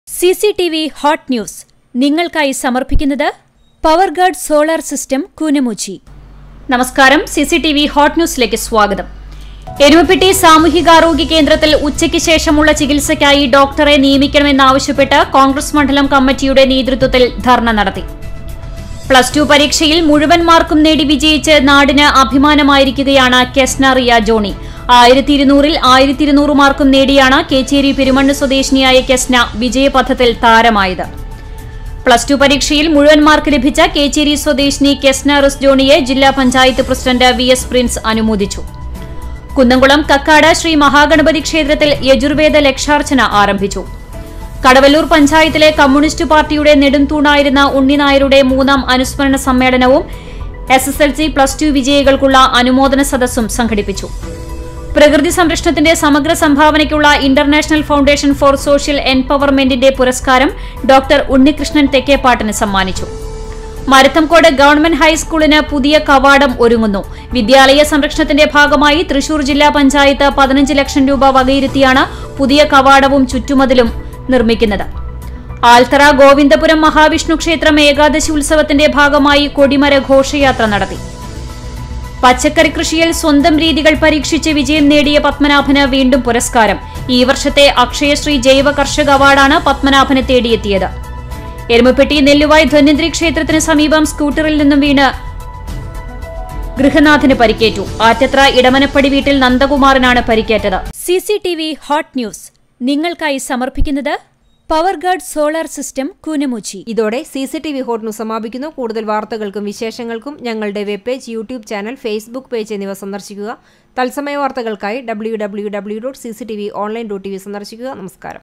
C C T V hot news നിങ്ങൾക്കായി സമർപ്പിക്കുന്നത് power guard solar system Koonamuchi നമസ്കാരം C C T V hot ന്യൂസിലേക്ക് സ്വാഗതം എരുമപ്പെട്ടി സാമൂഹികാരോഗ്യ കേന്ദ്രത്തിൽ ഉച്ചയ്ക്ക് ശേഷമുള്ള ചികിത്സയ്ക്കായി ഡോക്ടറെ നിയമിക്കണമെന്നാവശ്യപ്പെട്ട് കോൺഗ്രസ് മണ്ഡലം കമ്മിറ്റിയുടെ നേതൃത്വത്തിൽ ധർണ നടത്തി പ്ലസ് ടു പരീക്ഷയിൽ മുഴുവൻ മാർക്കും നേടി വിജയിച്ച് നാടിന് അഭിമാനമായിരിക്കുകയാണ് കെസ്ന റിയ ജോണി ആയിരത്തി ഇരുന്നൂറിൽ ആയിരത്തി ഇരുന്നൂറ് മാർക്കും നേടിയാണ് കേച്ചേരി പെരുമണ്ണ് സ്വദേശിനിയായ കെസ്ന വിജയപഥത്തിൽ താരമായത് പ്ലസ് ടു പരീക്ഷയിൽ മുഴുവൻ മാർക്ക് ലഭിച്ച കേച്ചേരി സ്വദേശിനി കെസ്ന റിസ് ജോണിയെ ജില്ലാ panchayat president V S Prince അനുമോദിച്ചു കുന്നംകുളം കക്കാട് ശ്രീ മഹാഗണപതി ക്ഷേത്രത്തിൽ യജുർവേദ ലക്ഷാർച്ചന ആരംഭിച്ചു കടവല്ലൂർ പഞ്ചായത്തിലെ കമ്മ്യൂണിസ്റ്റ് പാർട്ടിയുടെ നെടുംതൂണായിരുന്ന ഉണ്ണിനായരുടെ മൂന്നാം അനുസ്മരണ സമ്മേളനവും S S L C plus two വിജയികൾക്കുള്ള അനുമോദന സദസ്സും സംഘടിപ്പിച്ചു പ്രകൃതി സംരക്ഷണത്തിന്റെ സമഗ്ര സംഭാവനയ്ക്കുള്ള ഇന്റർനാഷണൽ ഫൗണ്ടേഷൻ ഫോർ സോഷ്യൽ എംപവർമെന്റിന്റെ പുരസ്കാരം ഡോക്ടർ ഉണ്ണികൃഷ്ണൻ തെക്കേപ്പാട്ടിന് സമ്മാനിച്ചു മരത്തംകോട് ഗവൺമെന്റ് ഹൈസ്കൂളിന് പുതിയ കവാടം ഒരുങ്ങുന്നു വിദ്യാലയ സംരക്ഷണത്തിന്റെ ഭാഗമായി തൃശൂർ ജില്ലാ പഞ്ചായത്ത് പതിനഞ്ച് ലക്ഷം രൂപ വകയിരുത്തിയാണ് പുതിയ കവാടവും ചുറ്റുമതിലും നിർമ്മിക്കുന്നത് ആൽത്തറ ഗോവിന്ദപുരം മഹാവിഷ്ണു ക്ഷേത്രം ഏകാദശി ഉത്സവത്തിന്റെ ഭാഗമായി കൊടിമര ഘോഷയാത്ര നടത്തി പച്ചക്കറി കൃഷിയിൽ സ്വന്തം രീതികൾ പരീക്ഷിച്ച് വിജയം നേടിയ പത്മനാഭന് വീണ്ടും പുരസ്കാരം ഈ വർഷത്തെ അക്ഷയശ്രീ ജൈവ കർഷക അവാർഡാണ് പത്മനാഭന് തേടിയെത്തിയത് എരുമപ്പെട്ടി നെല്ലുവായ് ധന്വന്ത്രി ക്ഷേത്രത്തിന് സമീപം സ്കൂട്ടറിൽ നിന്നും വീണ് ഗൃഹനാഥന് പരിക്കേറ്റു ആറ്റത്ര ഇടമനപ്പടി വീട്ടിൽ നന്ദകുമാറിനാണ് പരിക്കേറ്റത് C C T V hot news നിങ്ങൾക്കായി സമർപ്പിക്കുന്നത് power guard solar system Koonamuchi ഇതോടെ C C T V hot news സമാപിക്കുന്നു കൂടുതൽ വാർത്തകൾക്കും വിശേഷങ്ങൾക്കും ഞങ്ങളുടെ web page YouTube channel Facebook page എന്നിവ സന്ദർശിക്കുക തത്സമയ വാർത്തകൾക്കായി W W W dot C C T V online dot T V സന്ദർശിക്കുക നമസ്കാരം